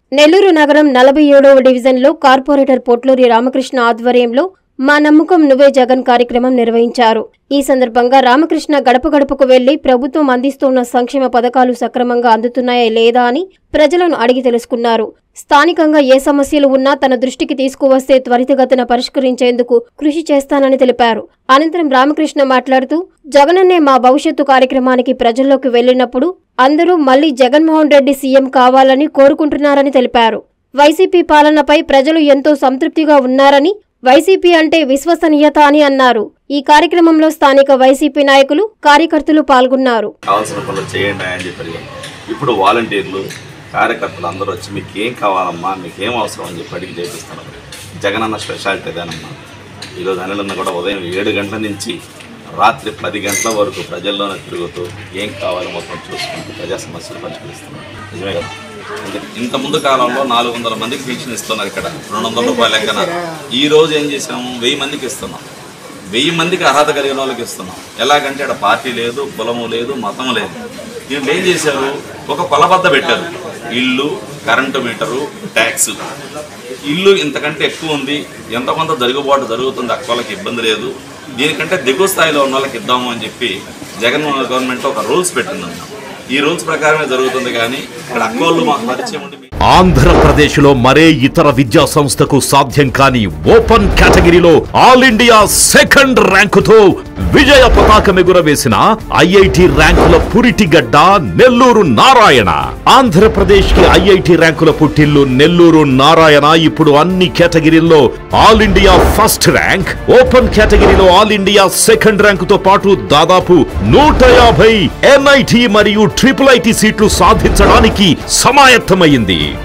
నెల్లూరు నగరం నలభై ఏడవ డివిజన్లో కార్పొరేటర్ పొట్లూరి రామకృష్ణ ఆధ్వర్యంలో మా నమ్మకం నువ్వే జగన్ కార్యక్రమం నిర్వహించారు ఈ సందర్భంగా రామకృష్ణ గడప గడపకు వెళ్లి ప్రభుత్వం అందిస్తున్న సంక్షేమ పథకాలు సక్రమంగా అందుతున్నాయా లేదా అని ప్రజలను అడిగి తెలుసుకున్నారు స్థానికంగా ఏ సమస్యలు ఉన్నా తన దృష్టికి తీసుకువస్తే త్వరితగతిన పరిష్కరించేందుకు కృషి చేస్తానని తెలిపారు అనంతరం రామకృష్ణ మాట్లాడుతూ జగనన్నే మా భవిష్యత్తు కార్యక్రమానికి ప్రజల్లోకి వెళ్లినప్పుడు అందరూ మళ్లీ జగన్మోహన్ రెడ్డి సీఎం కావాలని కోరుకుంటున్నారని తెలిపారు వైసీపీ పాలనపై ప్రజలు ఎంతో సంతృప్తిగా ఉన్నారని వైసీపీ అంటే విశ్వసనీయత అని అన్నారు ఈ కార్యక్రమంలో స్థానిక వైసీపీ నాయకులు కార్యకర్తలు పాల్గొన్నారు కావాల్సిన పనులు చేయండి అని చెప్పి అడిగాం ఇప్పుడు వాలంటీర్లు కార్యకర్తలు అందరూ వచ్చి మీకు ఏం కావాలమ్మా మీకు ఏం అవసరం అని చెప్పి అడిగి చేపిస్తున్నారు జగనన్న స్పెషాలిటీ అదేనమ్మా ఈరోజు అనిలన్న కూడా ఉదయం ఏడు గంటల నుంచి రాత్రి పది గంటల వరకు ప్రజల్లోనే తిరుగుతూ ఏం కావాలో మొత్తం చూసుకుంటూ ప్రజా సమస్యలు పరిష్కరిస్తున్నారు నిజమే కదా ఇంత- ఇంత ముందు కాలంలో నాలుగు వందల మందికి పెన్షన్ ఇస్తున్నారు ఇక్కడ రెండు వందల రూపాయల లెక్కన ఈ రోజు ఏం చేసాము వెయ్యి మందికి ఇస్తున్నాం వెయ్యి మందికి అర్హత కలిగిన వాళ్ళకి ఇస్తున్నాం ఎలాగంటే ఇక్కడ పార్టీ లేదు కులము లేదు మతం లేదు దీంట్లో ఏం చేశారు ఒక కొలబద్ద పెట్టారు ఇల్లు కరెంటు మీటరు ట్యాక్స్ ఇల్లు ఇంతకంటే ఎక్కువ ఉంది ఎంత కొంత జరుగుబాటు జరుగుతుంది అక్క వాళ్ళకి ఇబ్బంది లేదు దీనికంటే దిగువ స్థాయిలో ఉన్న వాళ్ళకి ఇద్దాము అని చెప్పి జగన్మోహన్ గవర్నమెంట్ ఒక రూల్స్ పెట్టిందన్న ఈ రూల్స్ ప్రకారమే జరుగుతుంది కానీ ఇక్కడ అక్క వాళ్ళు మాకు పరిచయం ఉండి ఆంధ్రప్రదేశ్లో మరే ఇతర విద్యా సంస్థకు సాధ్యం కాని ఓపెన్ కేటగిరీలో ఆల్ ఇండియా సెకండ్ ర్యాంకుతో విజయ పతాకం ఎగురవేసిన ఐఐటి ర్యాంకుల పురిటిగడ్డ నెల్లూరు నారాయణ ఆంధ్రప్రదేశ్ కి ఐఐటి ర్యాంకుల పుట్టిల్లు నెల్లూరు నారాయణ ఇప్పుడు అన్ని కేటగిరీల్లో all India first rank open కేటగిరీలో ఆల్ ఇండియా సెకండ్ ర్యాంకుతో పాటు దాదాపు నూట యాభై ఎన్ఐటి మరియు ట్రిపుల్ ఐటి సీట్లు సాధించడానికి సమాయత్తమైంది